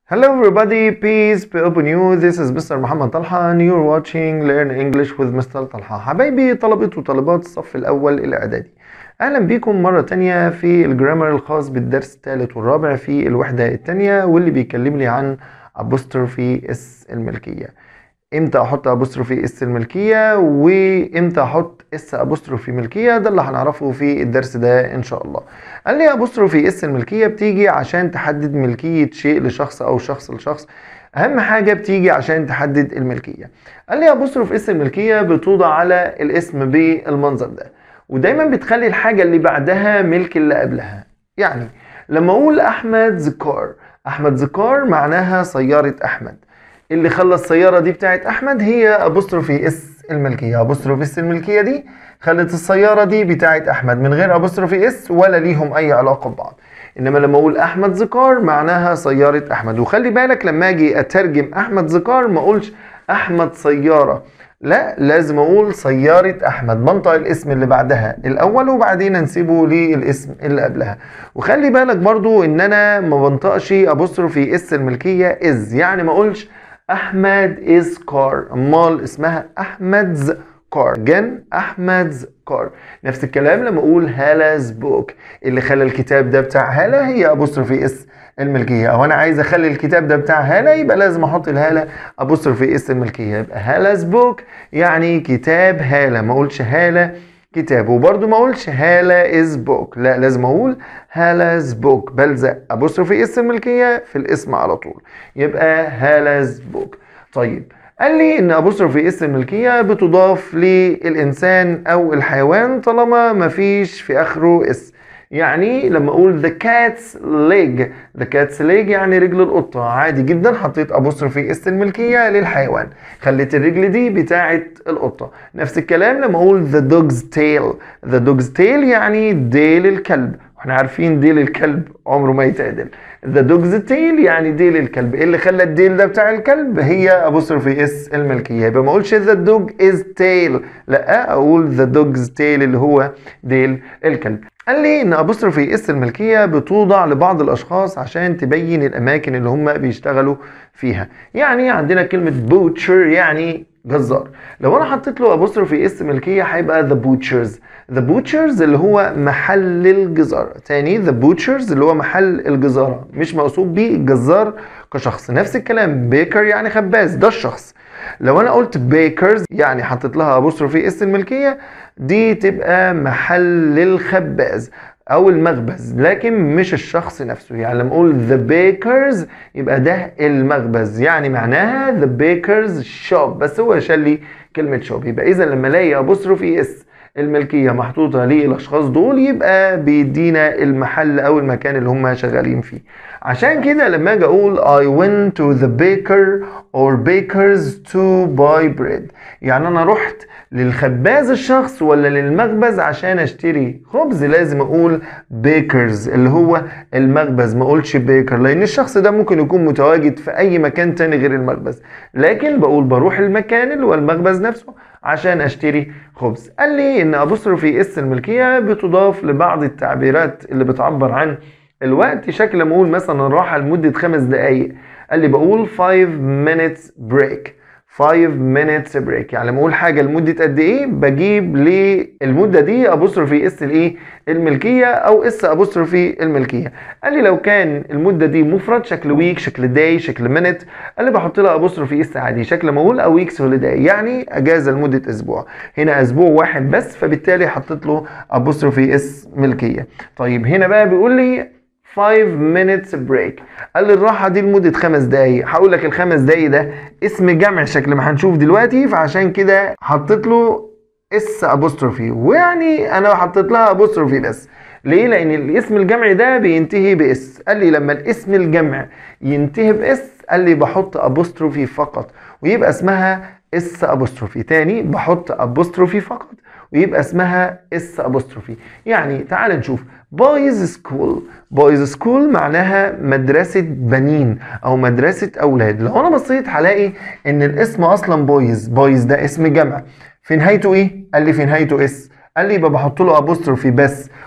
Hello everybody, peace be upon you. This is Mr. محمد طلحة and you're watching Learn English with Mr. طلحة. حبايبي طلبة وطالبات الصف الأول الإعدادي. أهلا بيكم مرة تانية في الجرامر الخاص بالدرس الثالث والرابع في الوحدة التانية واللي بيكلمني عن apostrophe اس الملكية. امتى احط ابوستروفي اس الملكيه وامتى احط اس ابوستروفي ملكيه ده اللي هنعرفه في الدرس ده ان شاء الله قال لي ابوستروفي اس الملكيه بتيجي عشان تحدد ملكيه شيء لشخص او شخص لشخص اهم حاجه بتيجي عشان تحدد الملكيه قال لي ابوستروف اس الملكيه بتوضع على الاسم بالمنظر ده ودايما بتخلي الحاجه اللي بعدها ملك اللي قبلها يعني لما اقول احمد زكار احمد زكار معناها سياره احمد اللي خلى السيارة دي بتاعت أحمد هي أبوستروفي اس الملكية أبوستروفي اس الملكية دي خلت السيارة دي بتاعت أحمد من غير أبوستروفي اس ولا ليهم أي علاقة ببعض إنما لما أقول أحمد زكار معناها سيارة أحمد وخلي بالك لما أجي أترجم أحمد زكار ما أقولش أحمد سيارة لا لازم أقول سيارة أحمد بنطق الاسم اللي بعدها الأول وبعدين أنسبه للاسم اللي قبلها وخلي بالك برضو إن أنا ما بنطقش أبوستروفي اس الملكية إز يعني ما أقولش احمد از كار امال اسمها احمدز كار جن احمدز كار نفس الكلام لما اقول هالاز بوك اللي خلى الكتاب ده بتاع هالا هي ابوستروفي اس الملكيه او انا عايز اخلي الكتاب ده بتاع هالا يبقى لازم احط الهالا ابوستروفي اس الملكيه يبقى هالاز بوك يعني كتاب هالا ما اقولش هالا كتاب وبرضه ما اقولش هالا از بوك لا لازم اقول هالاز بوك بلزق ابوستروفي اس الملكيه في الاسم على طول يبقى هالاز بوك طيب قال لي ان ابوستروفي اس الملكيه بتضاف للانسان او الحيوان طالما ما فيش في اخره اس يعني لما اقول the cat's leg the cat's leg يعني رجل القطة عادي جدا حطيت ابوستروفي اس الملكية للحيوان خليت الرجل دي بتاعة القطة نفس الكلام لما اقول the dog's tail the dog's tail يعني ديل الكلب احنا عارفين ديل الكلب عمره ما يتعدل ذا دوجز تيل يعني ديل الكلب ايه اللي خلى الديل ده بتاع الكلب هي ابوستروفي اس الملكيه يبقى ما اقولش ذا دوج از تيل لا اقول ذا دوجز تيل اللي هو ديل الكلب قال لي ان ابوستروفي اس الملكيه بتوضع لبعض الاشخاص عشان تبين الاماكن اللي هم بيشتغلوا فيها يعني عندنا كلمه بوتشر يعني جزار لو انا حطيت له ابوستروفي اس ملكيه هيبقى ذا بوتشرز ذا بوتشرز اللي هو محل الجزارة تاني ذا بوتشرز اللي هو محل الجزارة مش مقصود بيه الجزار كشخص نفس الكلام بيكر يعني خباز ده الشخص لو انا قلت بيكرز يعني حطيت لها ابوستروفي اس الملكية دي تبقى محل الخباز او المخبز لكن مش الشخص نفسه يعني لما اقول ذا بيكرز يبقى ده المخبز يعني معناها ذا بيكرز شوب بس هو شال لي كلمه شوب يبقى اذا لما الاقي ابوستروفي اس الملكيه محطوطه للاشخاص دول يبقى بيدينا المحل او المكان اللي هم شغالين فيه عشان كده لما اجي اقول I went to the baker or bakers to buy bread يعني انا رحت للخباز الشخص ولا للمخبز عشان اشتري خبز لازم اقول bakers اللي هو المخبز ما اقولش بيكر لان الشخص ده ممكن يكون متواجد في اي مكان تاني غير المخبز لكن بقول بروح المكان اللي هو المخبز نفسه عشان اشتري خبز قال لي ان ابوستروفي اس الملكيه بتضاف لبعض التعبيرات اللي بتعبر عن الوقت شكل ما اقول مثلا راحه لمده خمس دقائق قال لي بقول 5 minutes break 5 minutes break يعني لما اقول حاجه لمده قد ايه بجيب للمده دي ابوستروفي اس الايه الملكيه او اس ابوستروفي الملكيه قال لي لو كان المده دي مفرد شكل ويك شكل داي شكل مينت قال لي بحط لها ابوستروفي اس عادي شكل ما اقول او ويكس هوليداي يعني اجازه لمده اسبوع هنا اسبوع واحد بس فبالتالي حطيت له ابوستروفي اس ملكيه طيب هنا بقى بيقول لي 5 minutes break قال لي الراحة دي لمدة خمس دقايق هقول لك الخمس دقايق ده اسم جمع شكل ما هنشوف دلوقتي فعشان كده حطيت له اس ابوستروفي ويعني انا حطيت لها ابوستروفي بس ليه لان الاسم الجمعي ده بينتهي باس قال لي لما الاسم الجمع ينتهي باس قال لي بحط ابوستروفي فقط ويبقى اسمها اس ابوستروفي تاني بحط ابوستروفي فقط ويبقى اسمها اس ابوستروفي يعني تعال نشوف بويز سكول بويز سكول معناها مدرسة بنين او مدرسة اولاد لو انا بصيت هلاقي ان الاسم اصلا بويز بويز ده اسم جمع في نهايته ايه قال لي في نهايته اس قال لي يبقى بحط له ابوستروفي بس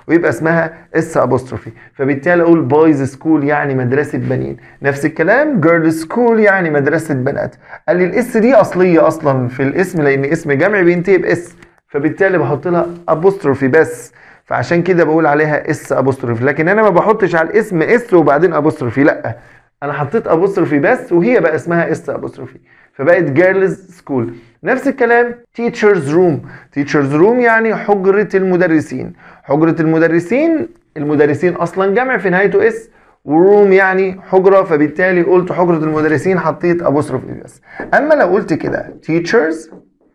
ويبقى اسمها اس ابوستروفي فبالتالي اقول بويز سكول يعني مدرسه بنين نفس الكلام جيرل سكول يعني مدرسه بنات قال لي الاس دي اصليه اصلا في الاسم لان اسم جمع بينتهي باس فبالتالي بحط لها ابوستروفي بس فعشان كده بقول عليها اس ابوستروفي لكن انا ما بحطش على الاسم اس وبعدين ابوستروفي لا انا حطيت ابوستروفي بس وهي بقى اسمها اس ابوستروفي فبقت جيرلز سكول نفس الكلام تيتشرز روم تيتشرز روم يعني حجرة المدرسين حجرة المدرسين المدرسين اصلا جمع في نهايته اس وروم يعني حجرة فبالتالي قلت حجرة المدرسين حطيت ابوستروفي بس اما لو قلت كده teachers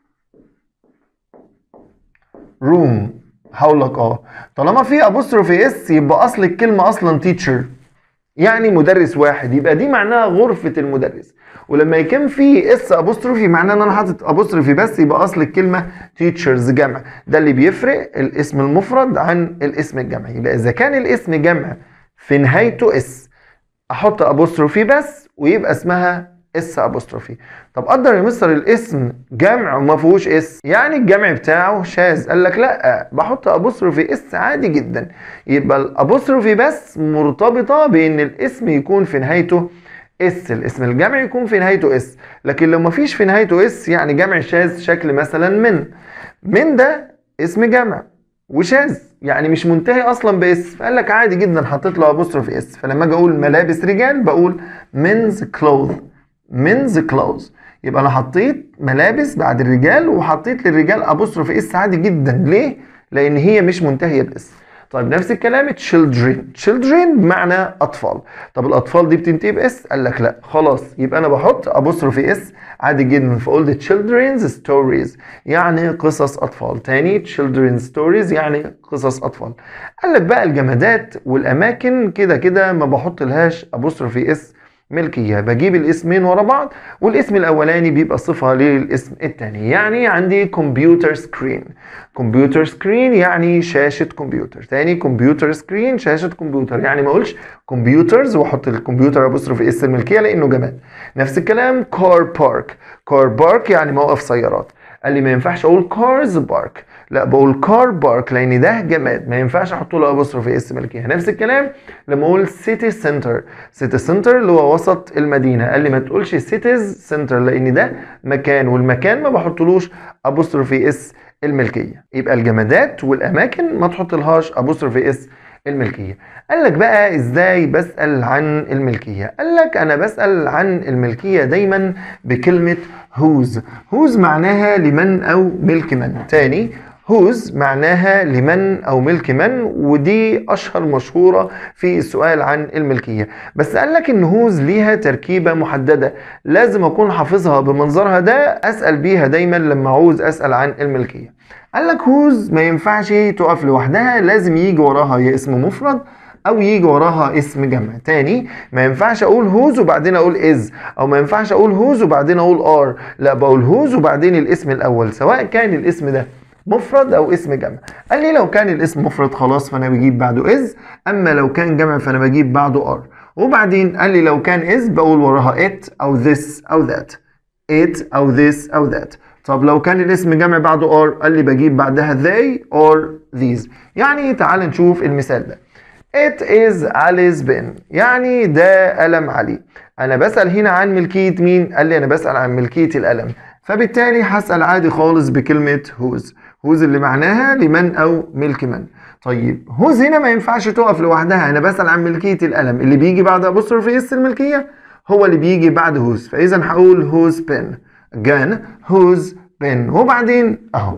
روم هقول لك اه طالما في ابوستروفي اس يبقى اصل الكلمه اصلا تيتشر يعني مدرس واحد يبقى دي معناها غرفه المدرس ولما يكون في اس ابوستروفي معناه ان انا حاطط ابوستروفي بس يبقى اصل الكلمه تيتشرز جمع ده اللي بيفرق الاسم المفرد عن الاسم الجمعي يبقى اذا كان الاسم جمع في نهايته اس احط ابوستروفي بس ويبقى اسمها اس ابوستروفي طب قدر يا مستر الاسم جمع وما فيهوش اس يعني الجمع بتاعه شاذ قال لك لا بحط ابوستروفي اس عادي جدا يبقى الابوستروفي بس مرتبطه بان الاسم يكون في نهايته اس الاسم الجمع يكون في نهايته اس لكن لو ما فيش في نهايته اس يعني جمع شاذ شكل مثلا من من ده اسم جمع وشاذ يعني مش منتهي اصلا باس فقال لك عادي جدا حطيت له ابوستروفي اس فلما اجي اقول ملابس رجال بقول men's clothes men's clothes يبقى انا حطيت ملابس بعد الرجال وحطيت للرجال ابوستروفي اس عادي جدا ليه لان هي مش منتهيه باس طيب نفس الكلام children children بمعنى اطفال طب الاطفال دي بتنتهي باس قال لك لا خلاص يبقى انا بحط ابوستروفي اس عادي جدا فقلت children's stories يعني قصص اطفال تاني children's stories يعني قصص اطفال قال لك بقى الجمادات والاماكن كده كده ما بحط لهاش ابوستروفي اس ملكية بجيب الاسمين ورا بعض والاسم الأولاني بيبقى صفة للاسم الثاني يعني عندي كمبيوتر سكرين كمبيوتر سكرين يعني شاشة كمبيوتر تاني كمبيوتر سكرين شاشة كمبيوتر يعني ما اقولش كمبيوترز واحط الكمبيوتر ابوستروفي اس الملكية لأنه جماد نفس الكلام كار بارك كار بارك يعني موقف سيارات قال لي ما ينفعش اقول كارز بارك لا بقول كار بارك لان ده جماد ما ينفعش احط له ابوستروفي اس ملكيه نفس الكلام لما اقول سيتي سنتر سيتي سنتر اللي هو وسط المدينه قال لي ما تقولش سيتيز سنتر لان ده مكان والمكان ما بحطلوش ابوستروفي اس الملكيه يبقى الجمادات والاماكن ما تحط لهاش ابوستروفي اس الملكية قال لك بقى ازاي بسأل عن الملكية قال لك انا بسأل عن الملكية دايما بكلمة whose whose معناها لمن او ملك من تاني whose معناها لمن او ملك من ودي اشهر مشهوره في السؤال عن الملكيه بس قال لك ان whose ليها تركيبه محدده لازم اكون حافظها بمنظرها ده اسال بيها دايما لما عاوز اسال عن الملكيه قال لك whose ما ينفعش تقف لوحدها لازم يجي وراها يا اسم مفرد او يجي وراها اسم جمع تاني ما ينفعش اقول هوز وبعدين اقول از او ما ينفعش اقول هوز وبعدين اقول ار لا بقول هوز وبعدين الاسم الاول سواء كان الاسم ده مفرد او اسم جمع قال لي لو كان الاسم مفرد خلاص فانا بجيب بعده از اما لو كان جمع فانا بجيب بعده ار وبعدين قال لي لو كان از بقول وراها it او this او that it او this او that طب لو كان الاسم جمع بعده ار قال لي بجيب بعدها they or these يعني تعال نشوف المثال ده It is Ali's pen يعني ده قلم علي أنا بسأل هنا عن ملكية مين؟ قال لي أنا بسأل عن ملكية القلم فبالتالي هسأل عادي خالص بكلمة whose whose اللي معناها لمن أو ملك من طيب whose هنا ما ينفعش تقف لوحدها أنا بسأل عن ملكية القلم اللي بيجي بعد أبوستروفي اس الملكية هو اللي بيجي بعد whose فإذا هقول whose pen again whose pen وبعدين أهو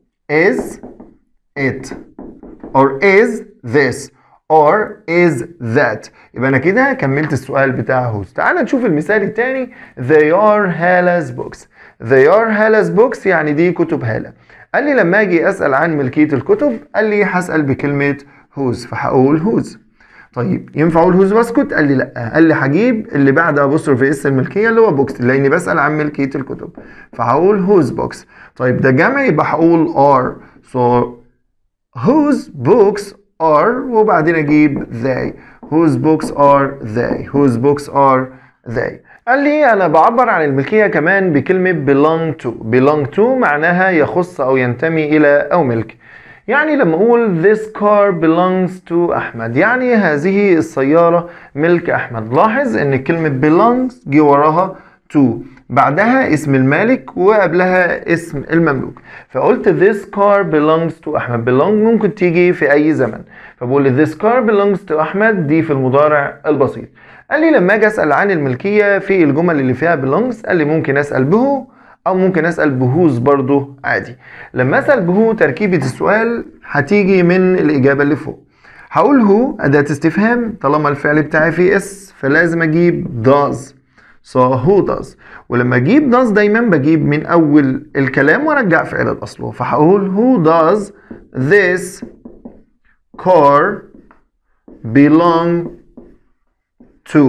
is it or is this or is that يبقى انا كده كملت السؤال بتاع هوز تعال نشوف المثال الثاني they are Hala's books they are Hala's books يعني دي كتب هالة قال لي لما اجي اسال عن ملكيه الكتب قال لي هسال بكلمه هوز فهقول هوز طيب ينفع اقول هوز واسكت قال لي لا قال لي هجيب اللي بعد ابوستروفي اس الملكيه اللي هو بوكس لاني بسال عن ملكيه الكتب فهقول هوز بوكس طيب ده جمع يبقى هقول ار so whose books are وبعدين اجيب they whose books are they whose books are they قال لي انا بعبر عن الملكيه كمان بكلمه belong to belong to معناها يخص او ينتمي الى او ملك يعني لما اقول this car belongs to احمد يعني هذه السيارة ملك احمد لاحظ ان كلمة belongs جه وراها to بعدها اسم المالك وقبلها اسم المملوك فقلت this car belongs to احمد belong ممكن تيجي في اي زمن فبقول this car belongs to احمد دي في المضارع البسيط قال لي لما اجي اسال عن الملكيه في الجمل اللي فيها belongs قال لي ممكن اسال بهو او ممكن اسال بهوز برضو عادي لما اسال بهو تركيبه السؤال هتيجي من الاجابه اللي فوق هقول هو اداه استفهام طالما الفعل بتاعي فيه اس فلازم اجيب does so who does ولما اجيب does دايما بجيب من اول الكلام وارجع فعل الاصل فهقول who does this car belong to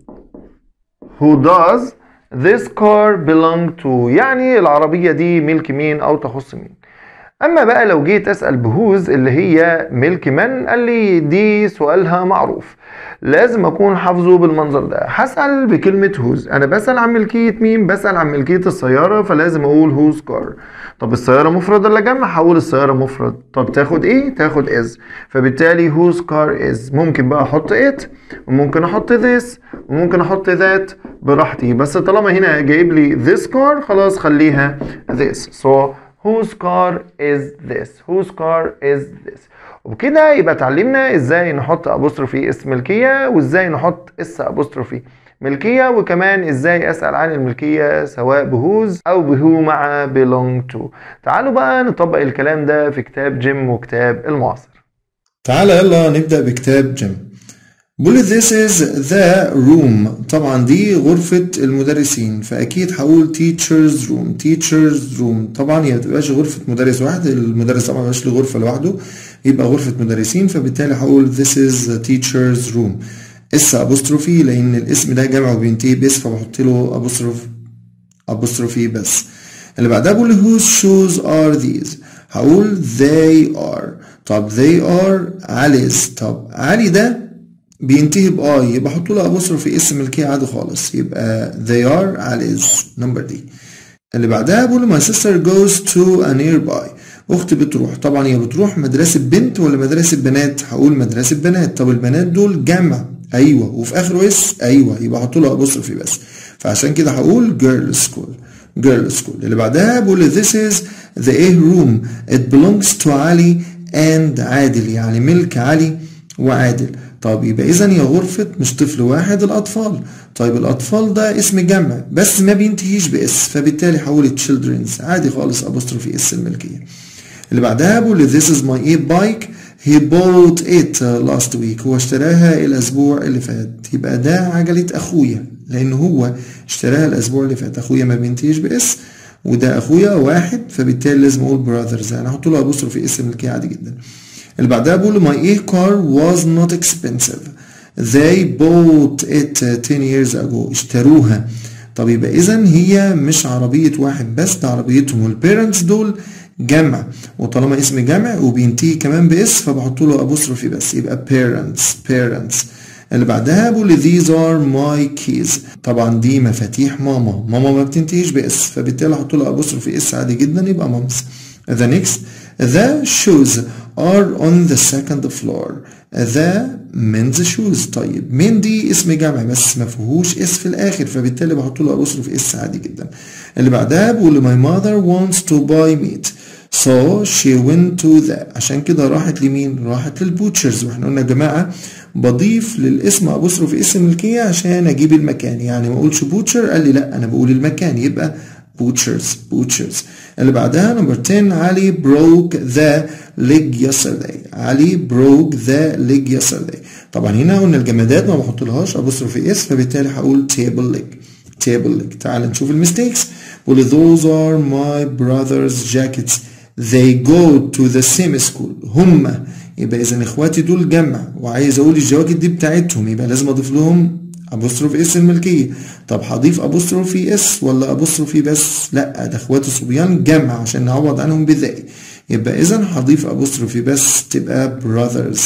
who does this car belong to يعني العربية دي ملك مين أو تخص مين أما بقى لو جيت أسأل بهوز اللي هي ملك من قال لي دي سؤالها معروف لازم أكون حافظه بالمنظر ده هسأل بكلمة هوز أنا بسأل عن ملكية مين بسأل عن ملكية السيارة فلازم أقول هوز كار طب السيارة مفرد ولا جمع هقول السيارة مفرد طب تاخد إيه تاخد إز فبالتالي whose car is ممكن بقى أحط it وممكن أحط this وممكن أحط that براحتي بس طالما هنا جايب لي this car خلاص خليها this so whose car is this whose car is this وبكده يبقى اتعلمنا ازاي نحط ابوستروفي اسم ملكية وازاي نحط اس ابوستروفي ملكية وكمان ازاي اسأل عن الملكية سواء بهوز او بهو مع belong to تعالوا بقى نطبق الكلام ده في كتاب جيم وكتاب المعاصر تعالى يلا نبدأ بكتاب جيم بقول this is the room طبعا دي غرفة المدرسين فأكيد هقول teacher's room teacher's room طبعا هي متبقاش غرفة مدرس واحد المدرس طبعا مبقاش له غرفة لوحده يبقى غرفة مدرسين فبالتالي هقول this is the teacher's room اس ابوستروفي لان الاسم ده جمع وبينتهي باس فبحط له ابوستروف ابوستروفي بس اللي بعدها بقول whose shoes are these هقول they are طب they are علي's طب علي ده بينتهي باي يبقى احط له ابوستروفي اسم ملكيه عادي خالص يبقى they are علي's نمبر دي اللي بعدها بقول my sister goes to a nearby اختي بتروح طبعا هي بتروح مدرسه بنت ولا مدرسه بنات هقول مدرسه بنات طب البنات دول جمع ايوه وفي اخره اس ايوه يبقى احط له ابوستروفي بس فعشان كده هقول girl school girl school اللي بعدها بقول this is the A room it belongs to علي and عادل يعني ملك علي وعادل طب يبقى اذا هي غرفة مش طفل واحد الاطفال طيب الاطفال ده اسم جمع بس ما بينتهيش باس فبالتالي هقول children's عادي خالص ابوستروفي اس الملكية اللي بعدها بقول this is my e bike he bought it last week هو اشتراها الاسبوع اللي فات يبقى ده عجلة اخويا لان هو اشتراها الاسبوع اللي فات اخويا ما بينتهيش باس وده اخويا واحد فبالتالي لازم اقول براذرز انا هحط له ابوستروفي اسم ملكية عادي جدا اللي بعدها بقول my e car was not expensive they bought it 10 years ago اشتروها طب يبقى اذا هي مش عربية واحد بس ده عربيتهم والبيرنتس دول جمع وطالما اسم جمع وبينتهي كمان باس فبحط له ابوستروفي بس يبقى parents parents اللي بعدها بقول these are my keys طبعا دي مفاتيح ماما ماما ما بتنتهيش باس فبالتالي احط له ابوستروفي اس عادي جدا يبقى مامز the next the shoes are on the second floor the men's shoes طيب من دي اسم جمع بس ما فيهوش اس في الاخر فبالتالي بحط له ابوستروفي اس عادي جدا اللي بعدها بقول my mother wants to buy meat so she went to the عشان كده راحت لمين راحت للبوتشرز واحنا قلنا يا جماعه بضيف للاسم ابوستروفي اسم ملكيه عشان اجيب المكان يعني ما اقولش بوتشر قال لي لا انا بقول المكان يبقى butchers butchers اللي بعدها نمبر 10 علي broke the leg yesterday علي broke the leg yesterday طبعا هنا قلنا الجمادات ما بحطلهاش ابوستروفي اس فبالتالي هقول table leg table leg تعال نشوف الميستيكس بقول those are my brother's jackets they go to the same school هم يبقى اذا اخواتي دول جمع وعايز اقول الجواكت دي بتاعتهم يبقى لازم اضيف لهم ابوستروفي اس الملكيه طب هضيف ابوستروفي اس ولا ابوستروفي بس لا ده اخواتي صبيان جمع عشان نعوض عنهم بذاء يبقى اذا هضيف ابوستروفي بس تبقى brothers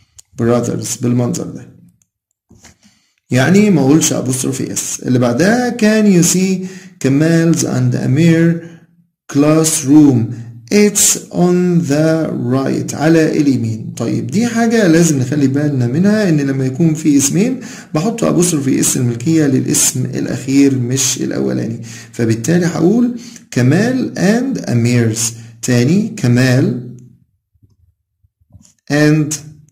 brothers بالمنظر ده يعني ما اقولش ابوستروفي اس اللي بعدها can you see كمال's and Amir classroom It's on the right على اليمين طيب دي حاجة لازم نخلي بالنا منها ان لما يكون في اسمين بحط ابوستروفي اس الملكية للاسم الاخير مش الاولاني فبالتالي هقول كمال and Amir's تاني كمال and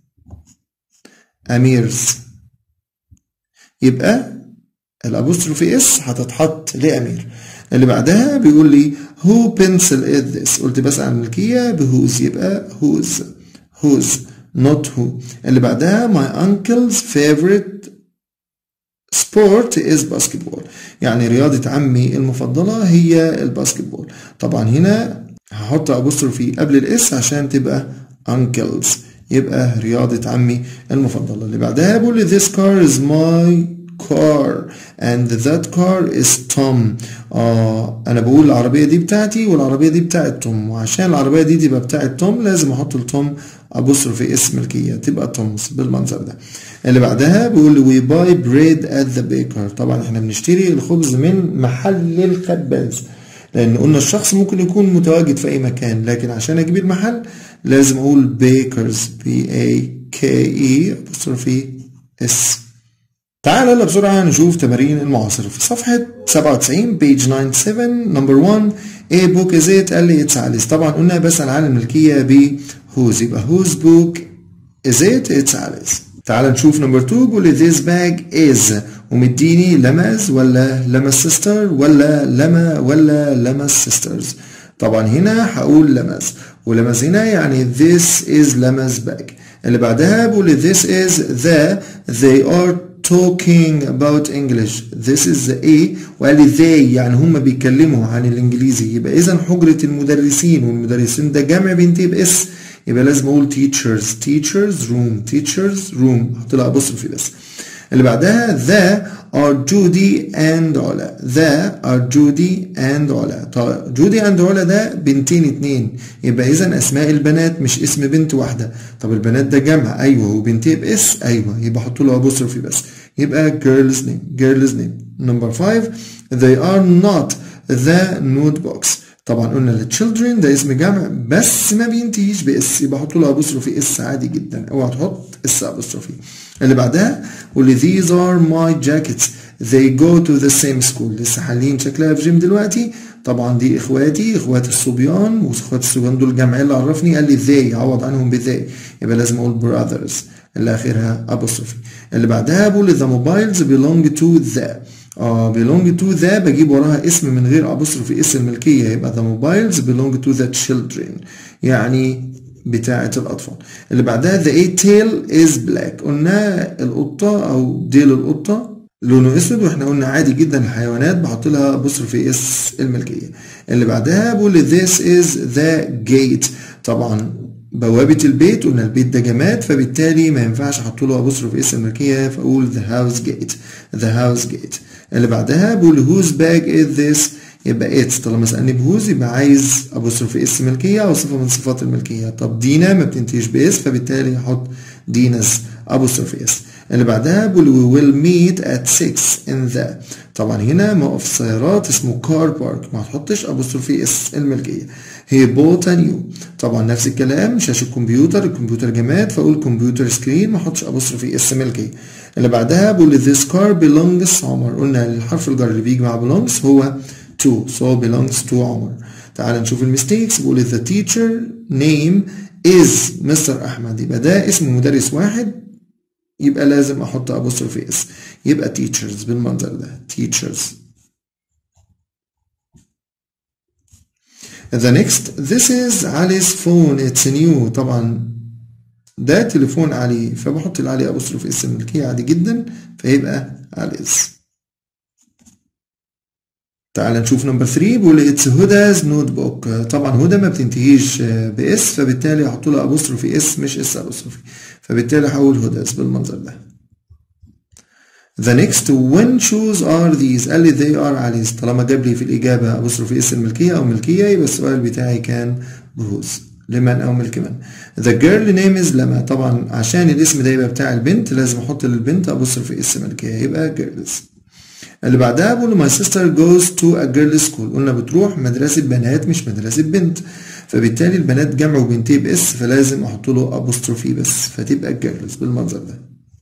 Amir's يبقى الابوستروفي اس هتتحط لامير اللي بعدها بيقول لي who pencil is this قلت بس عن الملكية بهوز يبقى whose whose not who اللي بعدها my uncle's favorite sport is basketball يعني رياضة عمي المفضلة هي الباسكتبول طبعا هنا هحط apostrophe قبل الاس عشان تبقى uncles يبقى رياضة عمي المفضلة اللي بعدها بقول لي this car is my car and that car is Tom آه أنا بقول العربية دي بتاعتي والعربية دي بتاعت توم وعشان العربية دي تبقى بتاعت توم لازم أحط لتوم أبوستروفي اسم ملكية تبقى تومز بالمنظر ده اللي بعدها بيقول لي we buy bread at the baker طبعا احنا بنشتري الخبز من محل الخباز لأن قلنا الشخص ممكن يكون متواجد في أي مكان لكن عشان أجيب المحل لازم أقول bakers b a k e apostrophe s تعال يلا بسرعة نشوف تمارين المعاصر في صفحة 97 page 97 number 1 a book is it قال لي it's Alice طبعا قلنا بسأل عن الملكية ب whose يبقى whose book is it it's Alice تعال نشوف نمبر 2 بيقول لي this bag is ومديني لمز ولا لمس sister ولا لما ولا لمس sisters طبعا هنا هقول لمز ولمز هنا يعني this is لمز bag اللي بعدها بقول لي this is the they are talking about English this is the A وقال لي they يعني هم بيتكلموا عن الانجليزي يبقى اذا حجرة المدرسين والمدرسين ده جمع بينتهي باس يبقى لازم اقول teachers teachers room teachers room احط لها apostrophe بس اللي بعدها the are Judy and علا the are Judy and علا طيب جودي and علا ده بنتين اتنين يبقى اذا اسماء البنات مش اسم بنت واحدة طب البنات ده جمع ايوه وبنتين باس ايوه يبقى احط له apostrophe بس يبقى girl's name girl's name number five they are not the notebooks طبعا قلنا ال children ده اسم جمع بس ما بينتهيش باس يبقى احط له apostrophe اس عادي جدا اوعى تحط اس apostrophe اللي بعدها واللي these are my jackets they go to the same school لسه حالين شكلها في جيم دلوقتي طبعا دي اخواتي اخوات الصبيان واخوات الصبيان دول جمع اللي عرفني قال لي they عوض عنهم ب they يبقى لازم اقول brothers اللي اخرها apostrophe اللي بعدها بقول the mobiles belong to the اه belong to the بجيب وراها اسم من غير apostrophe اسم الملكية يبقى the mobiles belong to the children يعني بتاعة الأطفال اللي بعدها the eight tail is black قلنا القطة أو ديل القطة لونه اسود واحنا قلنا عادي جدا الحيوانات بحط لها apostrophe اس الملكية اللي بعدها بقول this is the gate طبعا بوابة البيت قلنا البيت ده جماد فبالتالي ما ينفعش احط له ابوستروف اس الملكية فاقول the house gate the house gate اللي بعدها بقول whose bag is this يبقى اتس طالما سألني بهوز يبقى عايز ابوستروف اس ملكية او صفة من صفات الملكية طب دينا ما بتنتهيش باس فبالتالي هحط دينا's apostrophe اس اللي بعدها بقول we will meet at 6 in the طبعا هنا موقف السيارات اسمه car park ما تحطش apostrophe اس الملكية هي bought a new طبعا نفس الكلام شاشة الكمبيوتر الكمبيوتر جماد فاقول كمبيوتر سكرين ما احطش apostrophe اس ملكية اللي بعدها بقول this car belongs عمر قلنا الحرف الجر اللي بيجي مع belongs هو to so belongs to عمر تعال نشوف الميستيكس بقول the teacher name is مستر احمد يبقى ده اسم مدرس واحد يبقى لازم احط apostrophe اس يبقى teachers بالمنظر ده teachers the next this is Ali's phone it's new طبعا ده تليفون علي فبحط علي apostrophe اس الملكية عادي جدا فيبقى Ali's تعال نشوف نمبر 3 بيقول اتس هدا's نوت بوك طبعا هدى ما بتنتهيش باس فبالتالي احط لها ابوستروفي اس مش اس ابوستروفي فبالتالي هقول هدا's بالمنظر ده The next when shoes are these قال لي they are عليز طالما جاب لي في الإجابة أبوستروفي اس الملكية أو ملكية يبقى السؤال بتاعي كان بهوز لمن أو ملك من The girl name is لما طبعا عشان الاسم ده يبقى بتاع البنت لازم أحط للبنت أبوستروفي اس ملكية يبقى girls اللي بعدها بقول له my sister goes to a girls school قلنا بتروح مدرسة بنات مش مدرسة بنت فبالتالي البنات جمع وبنتين باس فلازم احط له apostrophe بس فتبقى girls بالمنظر ده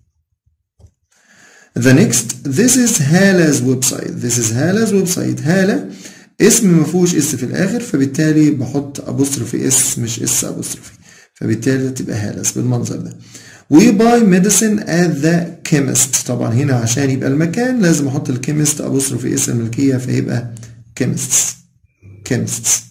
The next this is هالة website this is هالة website هالة اسم ما فيهوش اس في الاخر فبالتالي بحط apostrophe اس مش اس apostrophe فبالتالي تبقى هالة بالمنظر ده We buy medicine at the chemist طبعا هنا عشان يبقى المكان لازم احط الكيمست apostrophe اس الملكية فيبقى chemists chemists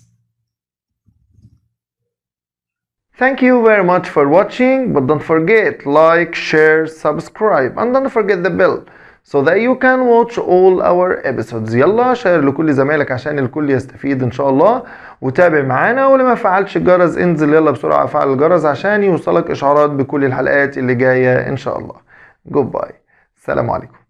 Thank you very much for watching, but don't forget like, share, subscribe, and don't forget the bell so that you can watch all our episodes. يلا شير لكل زمايلك عشان الكل يستفيد إن شاء الله وتابع معانا واللي ما فعلش الجرس انزل يلا بسرعة فعل الجرس عشان يوصلك إشعارات بكل الحلقات اللي جاية إن شاء الله. Goodbye. السلام عليكم.